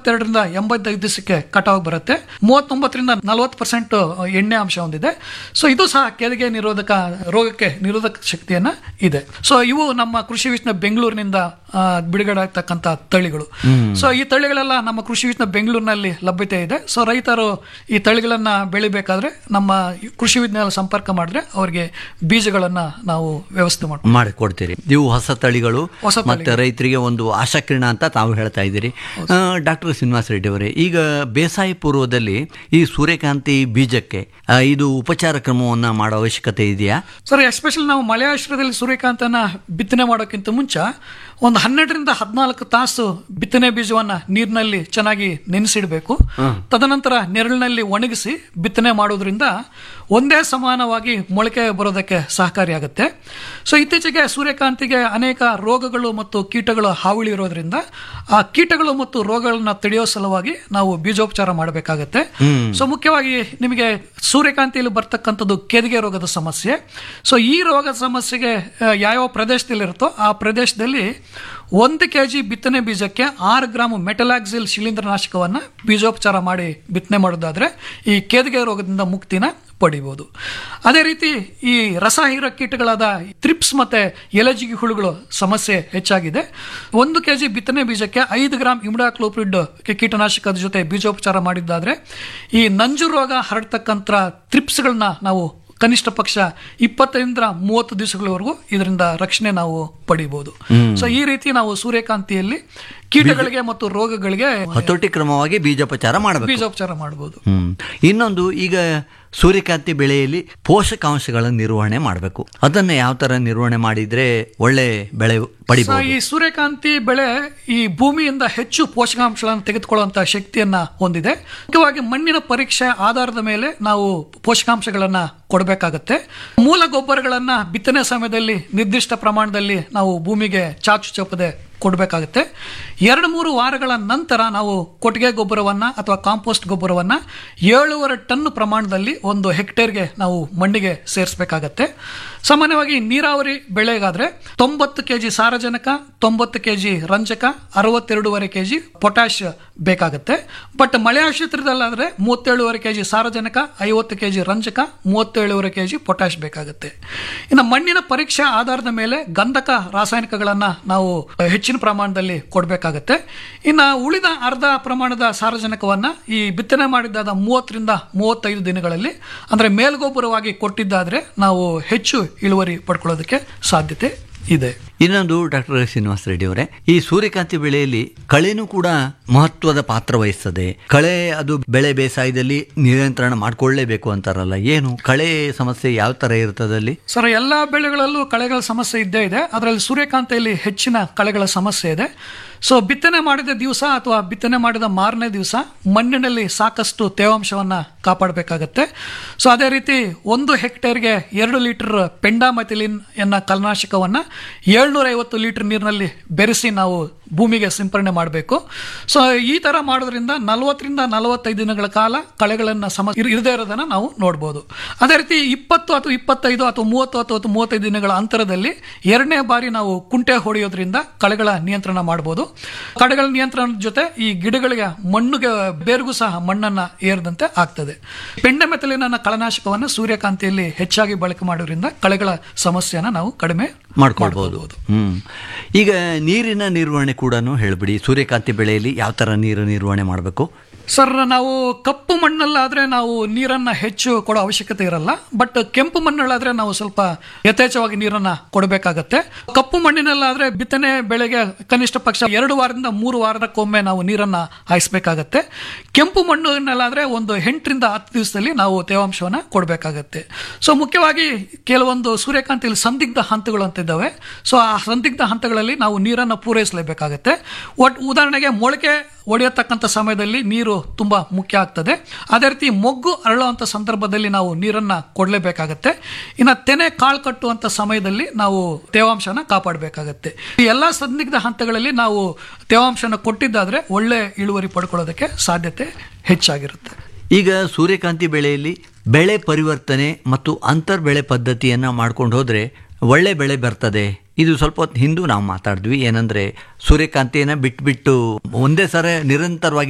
ಎಪ್ಪತ್ತೆರಡರಿಂದ ಎಂಬತ್ತೈದು ದಿವಸಕ್ಕೆ ಕಟಾವ್ ಬರುತ್ತೆ ಮೂವತ್ತೊಂಬತ್ತರಿಂದ ನಲವತ್ತು ಪರ್ಸೆಂಟ್ ಎಣ್ಣೆ ಅಂಶ ಹೊಂದಿದೆ ಸೊ ಇದು ಸಹ ಕೆರೆಗೆ ನಿರೋಧಕ ರೋಗಕ್ಕೆ ನಿರೋಧಕ ಶಕ್ತಿಯನ್ನ ಇದೆ ಸೊ ಇವು ನಮ್ಮ ಕೃಷಿ ವಿಶ್ವ ಬೆಂಗಳೂರಿನಿಂದ ಆ, ಬಿಡುಗಡೆ ಆಗ್ತಕ್ಕಂಥ ತಳಿಗಳು ಸೊ ಈ ತಳಿಗಳೆಲ್ಲ ನಮ್ಮ ಕೃಷಿ ವಿಶ್ವ ಬೆಂಗಳೂರಿನಲ್ಲಿ ಲಭ್ಯತೆ ಇದೆ ಸೊ ರೈತರು ಈ ತಳಿಗಳನ್ನ ಬೆಳಿಬೇಕಾದ್ರೆ ನಮ್ಮ ಕೃಷಿ ವಿಜ್ಞಾನ ಸಂಪರ್ಕ ಮಾಡಿದ್ರೆ ಅವರಿಗೆ ಬೀಜಗಳನ್ನ ನಾವು ವ್ಯವಸ್ಥೆ ಮಾಡ್ತೀವಿ ಮಾಡಿಕೊಡ್ತೀರಿ ನೀವು ಹೊಸ ತಳಿಗಳು ಹೊಸ ಮತ್ತೆ ರೈತರಿಗೆ ಒಂದು ಆಶಾಕಿರಣ ಅಂತ ತಾವು ಹೇಳ್ತಾ ಇದ್ದೀರಿ ಡಾಕ್ಟರ್ ಶ್ರೀನಿವಾಸ ರೆಡ್ಡಿ ಅವರೇ ಈಗ ಬೇಸಾಯ ಪೂರ್ವದಲ್ಲಿ ಈ ಸೂರ್ಯಕಾಂತಿ ಬೀಜಕ್ಕೆ ಆ, ಇದು ಉಪಚಾರ ಕ್ರಮವನ್ನ ಮಾಡೋ ಅವಶ್ಯಕತೆ ಇದೆಯಾ ಸರ್ ಎಸ್ಪೆಷಲಿ ನಾವು ಮಳೆಯಾಶ್ರಯದಲ್ಲಿ ಸೂರ್ಯಕಾಂತನ ಬಿತ್ತನೆ ಮಾಡೋಕ್ಕಿಂತ ಮುಂಚೆ ಒಂದು ಹನ್ನೆರಡರಿಂದ ಹದಿನಾಲ್ಕು ತಾಸು ಬಿತ್ತನೆ ಬೀಜವನ್ನ ನೀರಿನಲ್ಲಿ ಚೆನ್ನಾಗಿ ನೆನೆಸಿಡಬೇಕು ತದನಂತರ ನೆರಳಿನಲ್ಲಿ ಒಣಗಿಸಿ ಬಿತ್ತನೆ ಮಾಡೋದ್ರಿಂದ ಒಂದೇ ಸಮಾನವಾಗಿ ಮೊಳಕೆ ಬರೋದಕ್ಕೆ ಸಹಕಾರಿಯಾಗುತ್ತೆ ಸೊ ಇತ್ತೀಚೆಗೆ ಸೂರ್ಯಕಾಂತಿಗೆ ಅನೇಕ ರೋಗಗಳು ಮತ್ತು ಕೀಟಗಳು ಹಾವಳಿ ಇರೋದ್ರಿಂದ ಆ ಕೀಟಗಳು ಮತ್ತು ರೋಗಗಳನ್ನ ತಡೆಯೋ ಸಲುವಾಗಿ ನಾವು ಬೀಜೋಪಚಾರ ಮಾಡಬೇಕಾಗತ್ತೆ ಸೊ ಮುಖ್ಯವಾಗಿ ನಿಮಗೆ ಸೂರ್ಯಕಾಂತಿಯಲ್ಲಿ ಬರ್ತಕ್ಕಂಥದ್ದು ಕೆದಿಗೆ ರೋಗದ ಸಮಸ್ಯೆ ಸೊ ಈ ರೋಗದ ಸಮಸ್ಯೆಗೆ ಆ, ಯಾವ್ಯಾವ ಪ್ರದೇಶದಲ್ಲಿ ಇರುತ್ತೋ ಆ ಪ್ರದೇಶದಲ್ಲಿ ಒಂದು ಕೆ ಜಿ ಬಿತ್ತನೆ ಬೀಜಕ್ಕೆ ಆರು ಗ್ರಾಮ್ ಮೆಟಲಾಕ್ಸಿಲ್ ಶಿಲೀಂಧ್ರನಾಶಕವನ್ನ ಬೀಜೋಪಚಾರ ಮಾಡಿ ಬಿತ್ತನೆ ಮಾಡೋದಾದ್ರೆ ಈ ಕೇದಿಗೆ ರೋಗದಿಂದ ಮುಕ್ತಿನ ಪಡಿಬೋದು ಅದೇ ರೀತಿ ಈ ರಸಹೀರ ಕೀಟಗಳಾದ ತ್ರಿಪ್ಸ್ ಮತ್ತೆ ಎಲೆಜಿಗಿ ಹುಳುಗಳು ಸಮಸ್ಯೆ ಹೆಚ್ಚಾಗಿದೆ ಒಂದು ಕೆಜಿ ಬಿತ್ತನೆ ಬೀಜಕ್ಕೆ ಐದು ಗ್ರಾಮ್ ಇಮ್ಡಾಕ್ಲೋಪ್ರಿಡ್ ಕೀಟನಾಶಕದ ಜೊತೆ ಬೀಜೋಪಚಾರ ಮಾಡಿದ್ದಾದ್ರೆ ಈ ನಂಜು ರೋಗ ಹರಡ್ತಕ್ಕಂಥ ತ್ರಿಪ್ಸ್ಗಳನ್ನ ನಾವು ಕನಿಷ್ಠ ಪಕ್ಷ ಇಪ್ಪತ್ತರಿಂದ ಮೂವತ್ತು ದಿವಸಗಳವರೆಗೂ ಇದರಿಂದ ರಕ್ಷಣೆ ನಾವು ಪಡಿಬಹುದು ಸೊ ಈ ರೀತಿ ನಾವು ಸೂರ್ಯಕಾಂತಿಯಲ್ಲಿ ಕೀಟಗಳಿಗೆ ಮತ್ತು ರೋಗಗಳಿಗೆ ಹತೋಟಿ ಕ್ರಮವಾಗಿ ಬೀಜೋಪಚಾರ ಮಾಡಬೇಕು ಬೀಜೋಪಚಾರ ಮಾಡಬಹುದು ಹ್ಮ್ ಇನ್ನೊಂದು ಈಗ ಸೂರ್ಯಕಾಂತಿ ಬೆಳೆಯಲ್ಲಿ ಪೋಷಕಾಂಶಗಳ ನಿರ್ವಹಣೆ ಮಾಡಬೇಕು ಅದನ್ನ ಯಾವ ತರ ನಿರ್ವಹಣೆ ಮಾಡಿದ್ರೆ ಒಳ್ಳೆ ಬೆಳೆ ಸೊ ಪಡಿಬಹುದು ಈ ಸೂರ್ಯಕಾಂತಿ ಬೆಳೆ ಈ ಭೂಮಿಯಿಂದ ಹೆಚ್ಚು ಪೋಷಕಾಂಶಗಳನ್ನು ತೆಗೆದುಕೊಳ್ಳುವಂತ ಶಕ್ತಿಯನ್ನ ಹೊಂದಿದೆ ಮುಖ್ಯವಾಗಿ ಮಣ್ಣಿನ ಪರೀಕ್ಷೆ ಆಧಾರದ ಮೇಲೆ ನಾವು ಪೋಷಕಾಂಶಗಳನ್ನ ಕೊಡಬೇಕಾಗತ್ತೆ ಮೂಲ ಗೊಬ್ಬರಗಳನ್ನ ಬಿತ್ತನೆ ಸಮಯದಲ್ಲಿ ನಿರ್ದಿಷ್ಟ ಪ್ರಮಾಣದಲ್ಲಿ ನಾವು ಭೂಮಿಗೆ ಚಾಚು ಚಪ್ಪದೆ ಕೊಡಬೇಕಾಗುತ್ತೆ ಎರಡು ಮೂರು ವಾರಗಳ ನಂತರ ನಾವು ಕೊಟ್ಟಿಗೆ ಗೊಬ್ಬರವನ್ನ ಅಥವಾ ಕಾಂಪೋಸ್ಟ್ ಗೊಬ್ಬರವನ್ನ ಏಳೂವರೆ ಟನ್ ಪ್ರಮಾಣದಲ್ಲಿ ಒಂದು ಹೆಕ್ಟೇರ್ಗೆ ನಾವು ಮಣ್ಣಿಗೆ ಸೇರಿಸಬೇಕಾಗತ್ತೆ ಸಾಮಾನ್ಯವಾಗಿ ನೀರಾವರಿ ಬೆಳೆಗಾದ್ರೆ ತೊಂಬತ್ತು ಕೆಜಿ ಸಾರಜನಕ ತೊಂಬತ್ತು ಕೆಜಿ ರಂಜಕ ಅರವತ್ತೆರಡೂವರೆ ಕೆಜಿ ಪೊಟ್ಯಾಶ್ ಬೇಕಾಗುತ್ತೆ ಬಟ್ ಮಳೆ ಆಶ್ರಿತರದಲ್ಲಾದ್ರೆ ಮೂವತ್ತೇಳುವರೆ ಕೆಜಿ ಸಾರಜನಕ ಐವತ್ತು ಕೆಜಿ ರಂಜಕ ಮೂವತ್ತೇಳುವರೆ ಕೆಜಿ ಪೊಟ್ಯಾಶ್ ಬೇಕಾಗುತ್ತೆ ಇನ್ನು ಮಣ್ಣಿನ ಪರೀಕ್ಷೆ ಆಧಾರದ ಮೇಲೆ ಗಂಧಕ ರಾಸಾಯನಿಕಗಳನ್ನ ನಾವು ಹೆಚ್ಚಿನ ಪ್ರಮಾಣದಲ್ಲಿ ಕೊಡಬೇಕಾಗತ್ತೆ ಇನ್ನು ಉಳಿದ ಅರ್ಧ ಪ್ರಮಾಣದ ಸಾರಜನಕವನ್ನ ಈ ಬಿತ್ತನೆ ಮಾಡಿದ್ದಾದ ಮೂವತ್ತರಿಂದ ಮೂವತ್ತೈದು ದಿನಗಳಲ್ಲಿ ಅಂದ್ರೆ ಮೇಲ್ಗೊಬ್ಬರವಾಗಿ ಕೊಟ್ಟಿದ್ದಾದ್ರೆ ನಾವು ಹೆಚ್ಚು ಇಳುವರಿ ಪಡ್ಕೊಳ್ಳೋದಕ್ಕೆ ಸಾಧ್ಯತೆ ಇದೆ ಇನ್ನೊಂದು ಡಾಕ್ಟರ್ ಶ್ರೀನಿವಾಸ ರೆಡ್ಡಿ ಅವರೇ ಈ ಸೂರ್ಯಕಾಂತಿ ಬೆಳೆಯಲ್ಲಿ ಕಳೆನೂ ಕೂಡ ಮಹತ್ವದ ಪಾತ್ರ ವಹಿಸ್ತದೆ ಕಳೆ ಅದು ಬೆಳೆ ಬೇಸಾಯದಲ್ಲಿ ನಿಯಂತ್ರಣ ಮಾಡ್ಕೊಳ್ಳೇಬೇಕು ಅಂತಾರಲ್ಲ ಏನು ಕಳೆ ಸಮಸ್ಯೆ ಯಾವ ತರ ಇರ್ತದೆ ಅಲ್ಲಿ ಸರ್ ಎಲ್ಲ ಬೆಳೆಗಳಲ್ಲೂ ಕಳೆಗಳ ಸಮಸ್ಯೆ ಇದ್ದೇ ಇದೆ ಅದರಲ್ಲಿ ಸೂರ್ಯಕಾಂತಿಯಲ್ಲಿ ಹೆಚ್ಚಿನ ಕಳೆಗಳ ಸಮಸ್ಯೆ ಇದೆ ಸೊ ಬಿತ್ತನೆ ಮಾಡಿದ ದಿವಸ ಅಥವಾ ಬಿತ್ತನೆ ಮಾಡಿದ ಮಾರನೇ ದಿವಸ ಮಣ್ಣಿನಲ್ಲಿ ಸಾಕಷ್ಟು ತೇವಾಂಶವನ್ನ ಕಾಪಾಡಬೇಕಾಗತ್ತೆ ಸೊ ಅದೇ ರೀತಿ ಒಂದು ಹೆಕ್ಟೇರ್ಗೆ ಎರಡು ಲೀಟರ್ ಪೆಂಡಾಮಥಿಲಿನ್ ಎನ್ನ ಕಲನಾಶಕವನ್ನ ಏಳ್ನೂರ ಐವತ್ತು ಲೀಟರ್ ನೀರಿನಲ್ಲಿ ಬೆರೆಸಿ ನಾವು ಭೂಮಿಗೆ ಸಿಂಪರಣೆ ಮಾಡಬೇಕು ಸೊ ಈ ತರ ಮಾಡೋದ್ರಿಂದ ನಲವತ್ತರಿಂದ ನಲವತ್ತೈದು ದಿನಗಳ ಕಾಲ ಕಳೆಗಳನ್ನ ಸಮ ಇರ್- ಇರದೇ ಇರೋದನ್ನ ನಾವು ನೋಡ್ಬೋದು ಅದೇ ರೀತಿ ಇಪ್ಪತ್ತು ಅಥವಾ ಇಪ್ಪತ್ತೈದು ಅಥವಾ ಮೂವತ್ತು ಅಥವಾ ಮೂವತ್ತೈದು ದಿನಗಳ ಅಂತರದಲ್ಲಿ ಎರಡನೇ ಬಾರಿ ನಾವು ಕುಂಟೆ ಹೊಡೆಯೋದ್ರಿಂದ ಕಳೆಗಳ ನಿಯಂತ್ರಣ ಮಾಡಬಹುದು ಕಳೆಗಳ ನಿಯಂತ್ರಣದ ಜೊತೆ ಈ ಗಿಡಗಳಿಗೆ ಮಣ್ಣುಗೆ ಬೇರ್ಗೂ ಸಹ ಮಣ್ಣನ್ನ ಏರದಂತೆ ಆಗ್ತದೆ ಪೆಂಡಮೆಥಲಿನ ಕಳನಾಶಕವನ್ನು ಸೂರ್ಯಕಾಂತಿಯಲ್ಲಿ ಹೆಚ್ಚಾಗಿ ಬಳಕೆ ಮಾಡೋದ್ರಿಂದ ಕಳೆಗಳ ಸಮಸ್ಯೆನ ನಾವು ಕಡಿಮೆ ಮಾಡ್ಕೊಳ್ಬಹುದು ಹ್ಮ್ ಈಗ ನೀರಿನ ನಿರ್ವಹಣೆ ಕೂಡ ಹೇಳ್ಬಿಡಿ ಸೂರ್ಯಕಾಂತಿ ಬೆಳೆಯಲ್ಲಿ ಯಾವ ತರ ನೀರು ನಿರ್ವಹಣೆ ಮಾಡಬೇಕು ಸರ್ ನಾವು ಕಪ್ಪು ಮಣ್ಣಲ್ಲಾದ್ರೆ ನಾವು ನೀರನ್ನ ಹೆಚ್ಚು ಕೊಡೋ ಅವಶ್ಯಕತೆ ಇರಲ್ಲ ಬಟ್ ಕೆಂಪು ಮಣ್ಣಲ್ಲಾದ್ರೆ ನಾವು ಸ್ವಲ್ಪ ಯಥೇಚ್ಛವಾಗಿ ನೀರನ್ನ ಕೊಡಬೇಕಾಗತ್ತೆ ಕಪ್ಪು ಮಣ್ಣಿನಲ್ಲಾದ್ರೆ ಬಿತ್ತನೆ ಬೆಳೆಗೆ ಕನಿಷ್ಠ ಪಕ್ಷ ಎರಡು ವಾರದಿಂದ ಮೂರು ವಾರಕ್ಕೊಮ್ಮೆ ನಾವು ನೀರನ್ನ ಹಾಯಿಸ್ಬೇಕಾಗತ್ತೆ ಕೆಂಪು ಮಣ್ಣಿನಲ್ಲಾದ್ರೆ ಒಂದು ಎಂಟರಿಂದ ಹತ್ತು ದಿವಸದಲ್ಲಿ ನಾವು ತೇವಾಂಶವನ್ನ ಕೊಡಬೇಕಾಗತ್ತೆ ಸೊ ಮುಖ್ಯವಾಗಿ ಕೆಲವೊಂದು ಸೂರ್ಯಕಾಂತಿಯಲ್ಲಿ ಸಂದಿಗ್ಧ ಹಂತಗಳು ಅಂತ ಇದ್ದಾವೆ ಸೊ ಆ ಸಂದಿಗ್ಧ ಹಂತಗಳಲ್ಲಿ ನಾವು ನೀರನ್ನು ಪೂರೈಸಲೇಬೇಕಾಗತ್ತೆ ಒಟ್ ಉದಾಹರಣೆಗೆ ಮೊಳಕೆ ಒಡೆಯತಕ್ಕಂಥ ಸಮಯದಲ್ಲಿ ನೀರು ತುಂಬಾ ಮುಖ್ಯ ಆಗ್ತದೆ ಅದೇ ರೀತಿ ಮೊಗ್ಗು ಅರಳುವಂಥ ಸಂದರ್ಭದಲ್ಲಿ ನಾವು ನೀರನ್ನ ಕೊಡಲೇಬೇಕಾಗತ್ತೆ ಇನ್ನು ತೆನೆ ಕಾಳು ಕಟ್ಟುವಂಥ ಸಮಯದಲ್ಲಿ ನಾವು ತೇವಾಂಶನ ಕಾಪಾಡಬೇಕಾಗತ್ತೆ ಈ ಎಲ್ಲ ಸಂದಿಗ್ಧ ಹಂತಗಳಲ್ಲಿ ನಾವು ತೇವಾಂಶನ ಕೊಟ್ಟಿದ್ದಾದ್ರೆ ಒಳ್ಳೆ ಇಳುವರಿ ಪಡ್ಕೊಳ್ಳೋದಕ್ಕೆ ಸಾಧ್ಯತೆ ಹೆಚ್ಚಾಗಿರುತ್ತೆ ಈಗ ಸೂರ್ಯಕಾಂತಿ ಬೆಳೆಯಲ್ಲಿ ಬೆಳೆ ಪರಿವರ್ತನೆ ಮತ್ತು ಅಂತರ್ ಬೆಳೆ ಪದ್ಧತಿಯನ್ನ ಮಾಡ್ಕೊಂಡು ಹೋದ್ರೆ ಒಳ್ಳೆ ಬೆಳೆ ಬರ್ತದೆ ಇದು ಸ್ವಲ್ಪ ಹೊತ್ತು ಹಿಂದೂ ನಾವು ಮಾತಾಡಿದ್ವಿ ಏನಂದ್ರೆ ಸೂರ್ಯಕಾಂತಿಯನ್ನ ಬಿಟ್ಬಿಟ್ಟು ಒಂದೇ ಸರ ನಿರಂತರವಾಗಿ